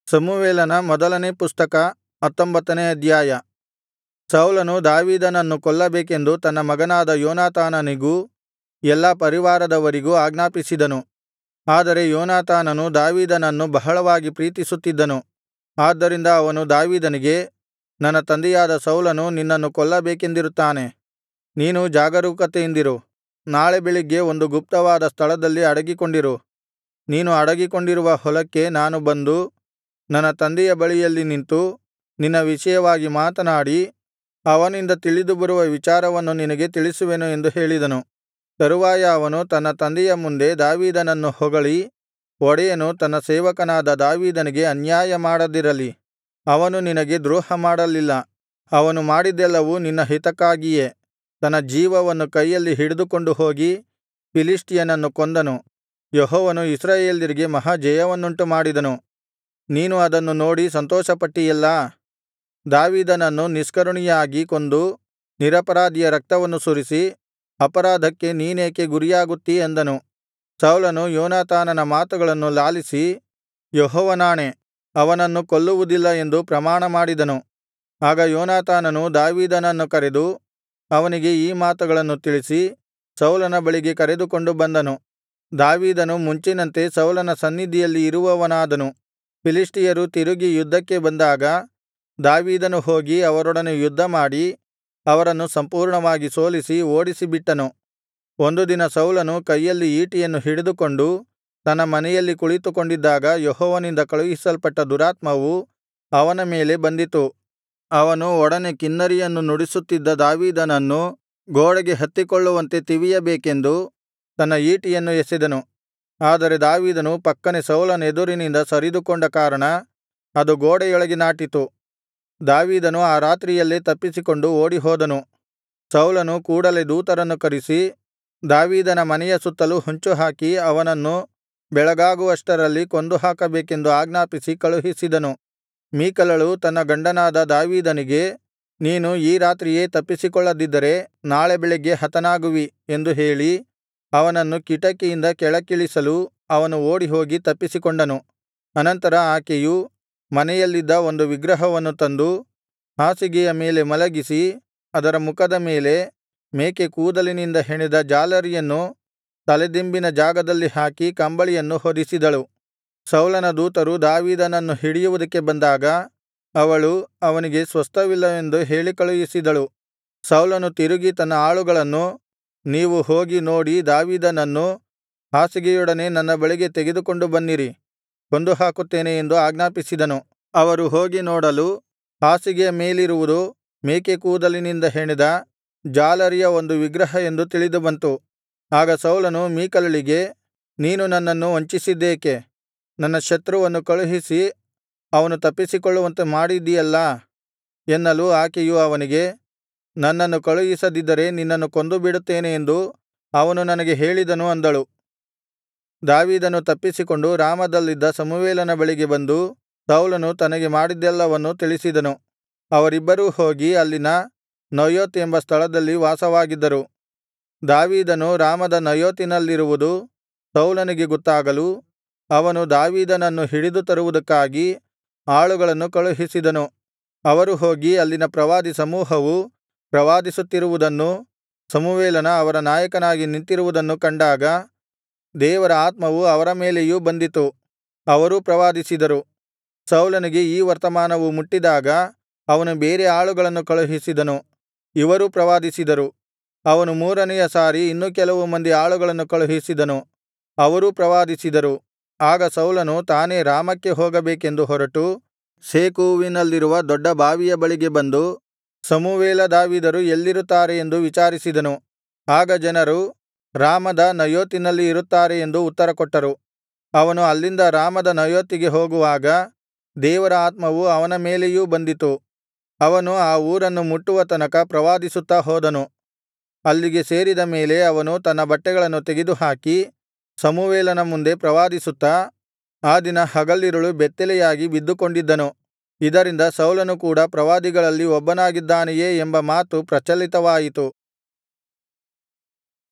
ಸಮುವೇಲನ ಮೊದಲನೇ ಪುಸ್ತಕ ಹತ್ತೊಂಬತ್ತನೇ ಅಧ್ಯಾಯ ಸೌಲನು ದಾವೀದನನ್ನು ಕೊಲ್ಲಬೇಕೆಂದು ತನ್ನ ಮಗನಾದ ಯೋನಾತಾನನಿಗೂ ಎಲ್ಲಾ ಪರಿವಾರದವರಿಗೂ ಆಜ್ಞಾಪಿಸಿದನು ಆದರೆ ಯೋನಾತಾನನು ದಾವೀದನನ್ನು ಬಹಳವಾಗಿ ಪ್ರೀತಿಸುತ್ತಿದ್ದನು ಆದ್ದರಿಂದ ಅವನು ದಾವೀದನಿಗೆ ನನ್ನ ತಂದೆಯಾದ ಸೌಲನು ನಿನ್ನನ್ನು ಕೊಲ್ಲಬೇಕೆಂದಿರುತ್ತಾನೆ ನೀನು ಜಾಗರೂಕತೆಯಿಂದಿರು ನಾಳೆ ಬೆಳಿಗ್ಗೆ ಒಂದು ಗುಪ್ತವಾದ ಸ್ಥಳದಲ್ಲಿ ಅಡಗಿಕೊಂಡಿರು ನೀನು ಅಡಗಿಕೊಂಡಿರುವ ಹೊಲಕ್ಕೆ ನಾನು ಬಂದು ನನ್ನ ತಂದೆಯ ಬಳಿಯಲ್ಲಿ ನಿಂತು ನಿನ್ನ ವಿಷಯವಾಗಿ ಮಾತನಾಡಿ ಅವನಿಂದ ತಿಳಿದು ಬರುವ ವಿಚಾರವನ್ನು ನಿನಗೆ ತಿಳಿಸುವೆನು ಎಂದು ಹೇಳಿದನು ತರುವಾಯ ಅವನು ತನ್ನ ತಂದೆಯ ಮುಂದೆ ದಾವೀದನನ್ನು ಹೊಗಳಿ ಒಡೆಯನು ತನ್ನ ಸೇವಕನಾದ ದಾವೀದನಿಗೆ ಅನ್ಯಾಯ ಮಾಡದಿರಲಿ ಅವನು ನಿನಗೆ ದ್ರೋಹಮಾಡಲಿಲ್ಲ ಅವನು ಮಾಡಿದ್ದೆಲ್ಲವೂ ನಿನ್ನ ಹಿತಕ್ಕಾಗಿಯೇ ತನ್ನ ಜೀವವನ್ನು ಕೈಯಲ್ಲಿ ಹಿಡಿದುಕೊಂಡು ಹೋಗಿ ಫಿಲಿಷ್ಟಿಯನನ್ನು ಕೊಂದನು ಯೆಹೋವನು ಇಸ್ರಾಯೇಲ್ಯರಿಗೆ ಮಹಾ ಜಯವನ್ನುಂಟು ಮಾಡಿದನು ನೀನು ಅದನ್ನು ನೋಡಿ ಸಂತೋಷಪಟ್ಟಿಯಲ್ಲಾ ದಾವೀದನನ್ನು ನಿಷ್ಕರುಣೆಯಾಗಿ ಕೊಂದು ನಿರಪರಾಧಿಯ ರಕ್ತವನ್ನು ಸುರಿಸಿ ಅಪರಾಧಕ್ಕೆ ನೀನೇಕೆ ಗುರಿಯಾಗುತ್ತೀ ಅಂದನು ಸೌಲನು ಯೋನಾತಾನನ ಮಾತುಗಳನ್ನು ಲಾಲಿಸಿ ಯೆಹೋವನಾಣೆ ಅವನನ್ನು ಕೊಲ್ಲುವುದಿಲ್ಲ ಎಂದು ಪ್ರಮಾಣಮಾಡಿದನು ಆಗ ಯೋನಾತಾನನು ದಾವೀದನನ್ನು ಕರೆದು ಅವನಿಗೆ ಈ ಮಾತುಗಳನ್ನು ತಿಳಿಸಿ ಸೌಲನ ಬಳಿಗೆ ಕರೆದುಕೊಂಡು ಬಂದನು ದಾವೀದನು ಮುಂಚಿನಂತೆ ಸೌಲನ ಸನ್ನಿಧಿಯಲ್ಲಿ ಇರುವವನಾದನು ಫಿಲಿಷ್ಟಿಯರು ತಿರುಗಿ ಯುದ್ಧಕ್ಕೆ ಬಂದಾಗ ದಾವೀದನು ಹೋಗಿ ಅವರೊಡನೆ ಯುದ್ಧಮಾಡಿ ಅವರನ್ನು ಸಂಪೂರ್ಣವಾಗಿ ಸೋಲಿಸಿ ಓಡಿಸಿಬಿಟ್ಟನು ಒಂದು ದಿನ ಸೌಲನು ಕೈಯಲ್ಲಿ ಈಟಿಯನ್ನು ಹಿಡಿದುಕೊಂಡು ತನ್ನ ಮನೆಯಲ್ಲಿ ಕುಳಿತುಕೊಂಡಿದ್ದಾಗ ಯೆಹೋವನಿಂದ ಕಳುಹಿಸಲ್ಪಟ್ಟ ದುರಾತ್ಮವು ಅವನ ಮೇಲೆ ಬಂದಿತು ಅವನು ಒಡನೆ ಕಿನ್ನರಿಯನ್ನು ನುಡಿಸುತ್ತಿದ್ದ ದಾವೀದನನ್ನು ಗೋಡೆಗೆ ಹತ್ತಿಕೊಳ್ಳುವಂತೆ ತಿವಿಯಬೇಕೆಂದು ತನ್ನ ಈಟಿಯನ್ನು ಎಸೆದನು ಆದರೆ ದಾವೀದನು ಪಕ್ಕನೆ ಸೌಲನೆದುರಿನಿಂದ ಸರಿದುಕೊಂಡ ಕಾರಣ ಅದು ಗೋಡೆಯೊಳಗೆ ನಾಟಿತು ದಾವೀದನು ಆ ರಾತ್ರಿಯಲ್ಲೇ ತಪ್ಪಿಸಿಕೊಂಡು ಓಡಿಹೋದನು ಸೌಲನು ಕೂಡಲೆ ದೂತರನ್ನು ಕರಿಸಿ ದಾವೀದನ ಮನೆಯ ಸುತ್ತಲು ಹೊಂಚುಹಾಕಿ ಅವನನ್ನು ಬೆಳಗಾಗುವಷ್ಟರಲ್ಲಿ ಕೊಂದುಹಾಕಬೇಕೆಂದು ಆಜ್ಞಾಪಿಸಿ ಕಳುಹಿಸಿದನು ಮೀಕಲಳು ತನ್ನ ಗಂಡನಾದ ದಾವೀದನಿಗೆ ನೀನು ಈ ರಾತ್ರಿಯೇ ತಪ್ಪಿಸಿಕೊಳ್ಳದಿದ್ದರೆ ನಾಳೆ ಬೆಳಿಗ್ಗೆ ಹತನಾಗುವಿ ಎಂದು ಹೇಳಿ ಅವನನ್ನು ಕಿಟಕಿಯಿಂದ ಕೆಳಕ್ಕಿಳಿಸಲು ಅವನು ಓಡಿಹೋಗಿ ತಪ್ಪಿಸಿಕೊಂಡನು ಅನಂತರ ಆಕೆಯು ಮನೆಯಲ್ಲಿದ್ದ ಒಂದು ವಿಗ್ರಹವನ್ನು ತಂದು ಹಾಸಿಗೆಯ ಮೇಲೆ ಮಲಗಿಸಿ ಅದರ ಮುಖದ ಮೇಲೆ ಮೇಕೆ ಕೂದಲಿನಿಂದ ಹೆಣೆದ ಜಾಲರಿಯನ್ನು ತಲೆದಿಂಬಿನ ಜಾಗದಲ್ಲಿ ಹಾಕಿ ಕಂಬಳಿಯನ್ನು ಹೊದಿಸಿದಳು ಸೌಲನ ದೂತರು ದಾವೀದನನ್ನು ಹಿಡಿಯುವುದಕ್ಕೆ ಬಂದಾಗ ಅವಳು ಅವನಿಗೆ ಸ್ವಸ್ಥವಿಲ್ಲವೆಂದು ಹೇಳಿಕಳುಹಿಸಿದಳು ಸೌಲನು ತಿರುಗಿ ತನ್ನ ಆಳುಗಳನ್ನು ನೀವು ಹೋಗಿ ನೋಡಿ ದಾವೀದನನ್ನು ಹಾಸಿಗೆಯೊಡನೆ ನನ್ನ ಬಳಿಗೆ ತೆಗೆದುಕೊಂಡು ಬನ್ನಿರಿ ಕೊಂದುಹಾಕುತ್ತೇನೆ ಎಂದು ಆಜ್ಞಾಪಿಸಿದನು ಅವರು ಹೋಗಿ ನೋಡಲು ಹಾಸಿಗೆಯ ಮೇಲಿರುವುದು ಮೇಕೆ ಕೂದಲಿನಿಂದ ಹೆಣೆದ ಜಾಲರಿಯ ಒಂದು ವಿಗ್ರಹ ಎಂದು ತಿಳಿದುಬಂತು ಆಗ ಸೌಲನು ಮೀಕಲಳಿಗೆ ನೀನು ನನ್ನನ್ನು ವಂಚಿಸಿದ್ದೇಕೆ ನನ್ನ ಶತ್ರುವನ್ನು ಕಳುಹಿಸಿ ಅವನು ತಪ್ಪಿಸಿಕೊಳ್ಳುವಂತೆ ಮಾಡಿದ್ದೀಯಲ್ಲಾ ಎನ್ನಲು ಆಕೆಯು ಅವನಿಗೆ ನನ್ನನ್ನು ಕಳುಹಿಸದಿದ್ದರೆ ನಿನ್ನನ್ನು ಕೊಂದುಬಿಡುತ್ತೇನೆ ಎಂದು ಅವನು ನನಗೆ ಹೇಳಿದನು ಅಂದಳು ದಾವೀದನು ತಪ್ಪಿಸಿಕೊಂಡು ರಾಮದಲ್ಲಿದ್ದ ಸಮುವೇಲನ ಬಳಿಗೆ ಬಂದು ಸೌಲನು ತನಗೆ ಮಾಡಿದ್ದೆಲ್ಲವನ್ನೂ ತಿಳಿಸಿದನು ಅವರಿಬ್ಬರೂ ಹೋಗಿ ಅಲ್ಲಿನ ನಯೋತ್ ಎಂಬ ಸ್ಥಳದಲ್ಲಿ ವಾಸವಾಗಿದ್ದರು ದಾವೀದನು ರಾಮದ ನಯೋತಿನಲ್ಲಿರುವುದು ಸೌಲನಿಗೆ ಗೊತ್ತಾಗಲು ಅವನು ದಾವೀದನನ್ನು ಹಿಡಿದು ತರುವುದಕ್ಕಾಗಿ ಆಳುಗಳನ್ನು ಕಳುಹಿಸಿದನು ಅವರು ಹೋಗಿ ಅಲ್ಲಿನ ಪ್ರವಾದಿ ಸಮೂಹವು ಪ್ರವಾದಿಸುತ್ತಿರುವುದನ್ನೂ ಸಮುವೇಲನ ಅವರ ನಾಯಕನಾಗಿ ನಿಂತಿರುವುದನ್ನು ಕಂಡಾಗ ದೇವರ ಆತ್ಮವು ಅವರ ಮೇಲೆಯೂ ಬಂದಿತು ಅವರೂ ಪ್ರವಾದಿಸಿದರು ಸೌಲನಿಗೆ ಈ ವರ್ತಮಾನವು ಮುಟ್ಟಿದಾಗ ಅವನು ಬೇರೆ ಆಳುಗಳನ್ನು ಕಳುಹಿಸಿದನು ಇವರೂ ಪ್ರವಾದಿಸಿದರು ಅವನು ಮೂರನೆಯ ಸಾರಿ ಇನ್ನೂ ಕೆಲವು ಮಂದಿ ಆಳುಗಳನ್ನು ಕಳುಹಿಸಿದನು ಅವರೂ ಪ್ರವಾದಿಸಿದರು ಆಗ ಸೌಲನು ತಾನೇ ರಾಮಕ್ಕೆ ಹೋಗಬೇಕೆಂದು ಹೊರಟು ಸೇಕೂವಿನಲ್ಲಿರುವ ದೊಡ್ಡ ಬಾವಿಯ ಬಳಿಗೆ ಬಂದು ಸಮುವೇಲ ದಾವೀದರು ಎಲ್ಲಿರುತ್ತಾರೆ ಎಂದು ವಿಚಾರಿಸಿದನು ಆಗ ಜನರು ರಾಮದ ನಯೋತಿನಲ್ಲಿ ಇರುತ್ತಾರೆ ಎಂದು ಉತ್ತರಕೊಟ್ಟರು ಅವನು ಅಲ್ಲಿಂದ ರಾಮದ ನಯೋತಿಗೆ ಹೋಗುವಾಗ ದೇವರ ಆತ್ಮವು ಅವನ ಮೇಲೆಯೂ ಬಂದಿತು ಅವನು ಆ ಊರನ್ನು ಮುಟ್ಟುವ ತನಕ ಪ್ರವಾದಿಸುತ್ತಾ ಹೋದನು ಅಲ್ಲಿಗೆ ಸೇರಿದ ಮೇಲೆ ಅವನು ತನ್ನ ಬಟ್ಟೆಗಳನ್ನು ತೆಗೆದುಹಾಕಿ ಸಮುವೇಲನ ಮುಂದೆ ಪ್ರವಾದಿಸುತ್ತಾ ಆ ದಿನ ಹಗಲಿರುಳು ಬೆತ್ತಲೆಯಾಗಿ ಬಿದ್ದುಕೊಂಡಿದ್ದನು ಇದರಿಂದ ಸೌಲನು ಕೂಡ ಪ್ರವಾದಿಗಳಲ್ಲಿ ಒಬ್ಬನಾಗಿದ್ದಾನೆಯೇ ಎಂಬ ಮಾತು ಪ್ರಚಲಿತವಾಯಿತು